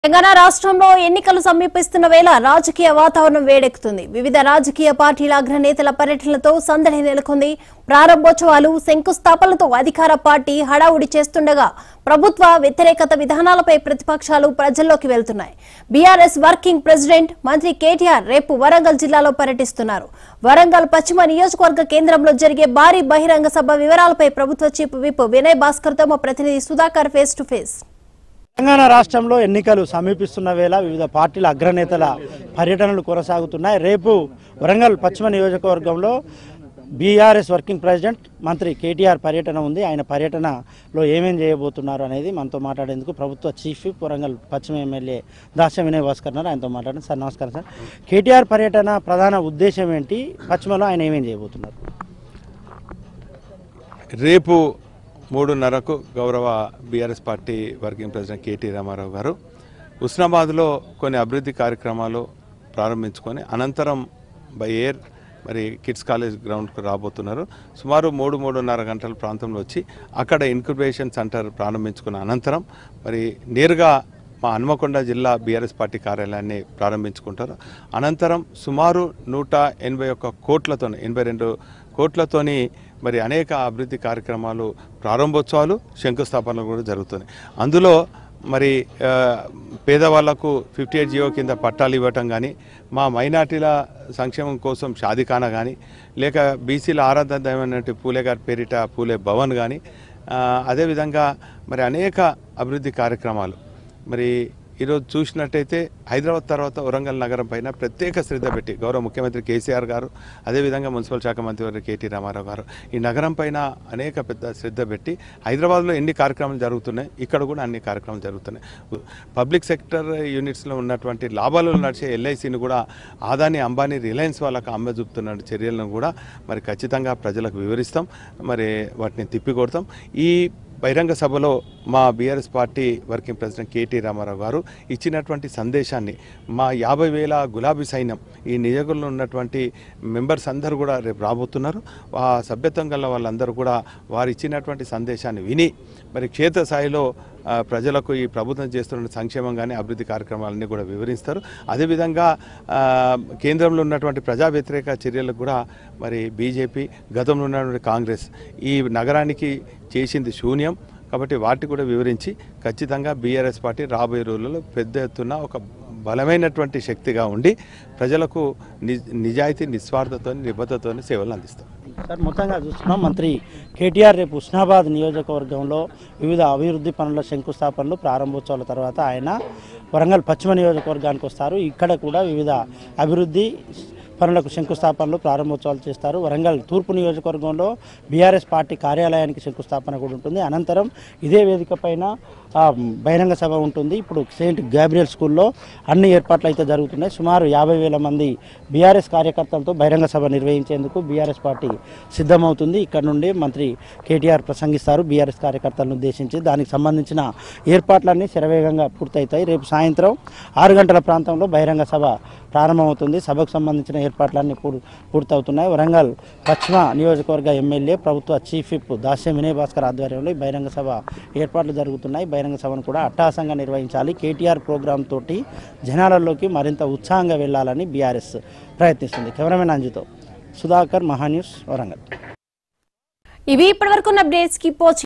తెలంగాణ రాష్ట్రంలో ఎన్నికలు సమీపిస్తున్న వేళ రాజకీయ వాతావరణం వేడెక్కుతుంది వివిధ రాజకీయ పార్టీల అగ్రనేతల పర్యటనలతో సందడి నెలకొంది ప్రారంభోత్సవాలు శంకుస్థాపనలతో అధికార పార్టీ హడావుడి చేస్తుండగా ప్రభుత్వ వ్యతిరేకత విధానాలపై ప్రతిపక్షాలు ప్రజల్లోకి వెళ్తున్నాయి బీఆర్ఎస్ వర్కింగ్ ప్రెసిడెంట్ మంత్రి కేటీఆర్ రేపు వరంగల్ జిల్లాలో పర్యటిస్తున్నారు వరంగల్ పశ్చిమ నియోజకవర్గ కేంద్రంలో జరిగే భారీ బహిరంగ సభ వివరాలపై ప్రభుత్వ చీఫ్ విప్ వినయ్ భాస్కర్ తో మా ప్రతినిధి Sudhakar face to face Telangana రాష్ట్రంలో ఎన్నికలు సమీపిస్తున్న వేళ వివిధ పార్టీల అగ్రనేతల పర్యటనలు కొనసాగుతున్నాయి రేపు వరంగల్ పశ్చిమ నియోజకవర్గంలో బీఆర్ఎస్ వర్కింగ్ ప్రెసిడెంట్ మంత్రి కేటీఆర్ పర్యటన ఉంది ఆయన పర్యటనలో ఏమేం చేయబోతున్నారు అనేది మనతో మాట్లాడేందుకు ప్రభుత్వ చీఫ్ విప్ వరంగల్ పశ్చిమ ఎమ్మెల్యే దాస్య వినయ్ భాస్కర్ గారు ఆయనతో మాట్లాడండి సార్ నమస్కారం సార్ కేటీఆర్ పర్యటన ప్రధాన ఉద్దేశం ఏంటి పశ్చిమలో ఆయన ఏమేం చేయబోతున్నారు రేపు మూడున్నరకు గౌరవ BRS party working president KT Rama Rao గారు ఉస్నాబాద్లో కొన్ని అభివృద్ధి కార్యక్రమాలు ప్రారంభించుకొని అనంతరం బై ఎయిర్ మరి కిడ్స్ కాలేజ్ గ్రౌండ్కు రాబోతున్నారు సుమారు మూడు మూడున్నర గంటల ప్రాంతంలో వచ్చి అక్కడ ఇన్క్యుబేషన్ సెంటర్ ప్రారంభించుకున్న అనంతరం మరి నేరుగా మా హన్మకొండ జిల్లా బీఆర్ఎస్ పార్టీ కార్యాలయాన్ని ప్రారంభించుకుంటారు అనంతరం సుమారు నూట ఎనభై ఒక్క కోట్లతో ఎనభై రెండు కోట్లతోని మరి అనేక అభివృద్ధి కార్యక్రమాలు ప్రారంభోత్సవాలు శంకుస్థాపనలు కూడా జరుగుతున్నాయి అందులో మరి ఆ, పేదవాళ్లకు ఫిఫ్టీ ఎయిట్ జియో కింద పట్టాలు ఇవ్వటం కానీ మా మైనార్టీల సంక్షేమం కోసం షాదిఖానా కానీ లేక బీసీల ఆరాధమైనటువంటి పూలే గారి పేరిట పూలే భవన్ కానీ ఆ, అదేవిధంగా మరి అనేక అభివృద్ధి కార్యక్రమాలు మరి ఈరోజు చూసినట్టయితే హైదరాబాద్ తర్వాత వరంగల్ నగరం పైన ప్రత్యేక శ్రద్ధ పెట్టి గౌరవ ముఖ్యమంత్రి కేసీఆర్ గారు అదేవిధంగా మున్సిపల్ శాఖ మంత్రి కేటీ రామారావు గారు ఈ నగరం పైన అనేక పెద్ద శ్రద్ధ పెట్టి హైదరాబాద్లో ఎన్ని కార్యక్రమాలు జరుగుతున్నాయి ఇక్కడ కూడా అన్ని కార్యక్రమాలు జరుగుతున్నాయి పబ్లిక్ సెక్టర్ యూనిట్స్లో ఉన్నటువంటి లాభాలు నడిచే ఎల్ఐసిని కూడా ఆదాని అంబానీ రిలయన్స్ వాళ్ళకు అమ్మ చూపుతున్న చర్యలను కూడా మరి ఖచ్చితంగా ప్రజలకు వివరిస్తాం మరి వాటిని తిప్పికొడతాం ఈ బహిరంగ సభలో మా BRS party working president KT Rama Rao గారు ఇచ్చినటువంటి సందేశాన్ని మా యాభై వేల గులాబీ సైన్యం ఈ నియోజకంలో ఉన్నటువంటి మెంబర్స్ అందరూ కూడా రేపు రాబోతున్నారు ఆ సభ్యత్వం గల వాళ్ళందరూ కూడా వారు ఇచ్చినటువంటి సందేశాన్ని విని మరి క్షేత్రస్థాయిలో ఆ, ప్రజలకు ఈ ప్రభుత్వం చేస్తున్న సంక్షేమం కానీ అభివృద్ధి కార్యక్రమాలన్నీ కూడా వివరిస్తారు అదేవిధంగా ఆ, కేంద్రంలో ఉన్నటువంటి ప్రజా వ్యతిరేక చర్యలకు కూడా మరి బీజేపీ గతంలో ఉన్నటువంటి కాంగ్రెస్ ఈ నగరానికి చేసింది శూన్యం కాబట్టి వాటి కూడా వివరించి ఖచ్చితంగా బీఆర్ఎస్ పార్టీ రాబోయే రోజుల్లో పెద్ద ఎత్తున ఒక బలమైనటువంటి శక్తిగా ఉండి ప్రజలకు ని నిజాయితీ నిస్వార్థతో నిబద్ధతతో సేవలు అందిస్తాం సార్ మొత్తంగా చూస్తున్నాం మంత్రి కేటీఆర్ రేపు ఉస్నాబాద్ నియోజకవర్గంలో వివిధ అభివృద్ధి పనుల శంకుస్థాపనలు ప్రారంభోత్సవాల తర్వాత ఆయన వరంగల్ పశ్చిమ నియోజకవర్గానికి వస్తారు ఇక్కడ కూడా వివిధ అభివృద్ధి పనులకు శంకుస్థాపనలు ప్రారంభోత్సవాలు చేస్తారు వరంగల్ తూర్పు నియోజకవర్గంలో బీఆర్ఎస్ పార్టీ కార్యాలయానికి శంకుస్థాపన కూడా ఉంటుంది అనంతరం ఇదే వేదిక పైన ఆ, బహిరంగ సభ ఉంటుంది ఇప్పుడు సెయింట్ గ్యాబ్రియల్ స్కూల్లో అన్ని ఏర్పాట్లు అయితే జరుగుతున్నాయి సుమారు యాభై వేల మంది బీఆర్ఎస్ కార్యకర్తలతో బహిరంగ సభ నిర్వహించేందుకు బీఆర్ఎస్ పార్టీ సిద్ధమవుతుంది ఇక్కడ నుండి మంత్రి కేటీఆర్ ప్రసంగిస్తారు బీఆర్ఎస్ కార్యకర్తలను ఉద్దేశించి దానికి సంబంధించిన ఏర్పాట్లన్నీ శరవేగంగా పూర్తవుతాయి రేపు సాయంత్రం ఆరు గంటల ప్రాంతంలో బహిరంగ సభ ప్రారంభమవుతుంది సభకు సంబంధించిన ఏర్పాట్లన్నీ పూర్ పూర్తవుతున్నాయి వరంగల్ పశ్చిమ నియోజకవర్గ ఎమ్మెల్యే ప్రభుత్వ చీఫ్ విప్ దాస్యం వినయ్ భాస్కర్ ఆధ్వర్యంలో ఈ బహిరంగ సభ ఏర్పాట్లు జరుగుతున్నాయి బహిరంగ సభను కూడా అట్టహాసంగా నిర్వహించాలి కేటీఆర్ ప్రోగ్రాం తోటి జనాలలోకి మరింత ఉత్సాహంగా వెళ్ళాలని బీఆర్ఎస్ ప్రయత్నిస్తుంది కెమెరామెన్ అంజుతో సుధాకర్ మహాన్యూస్ వరంగల్ ఇవి ఇప్పటివరకు అప్డేట్స్ కి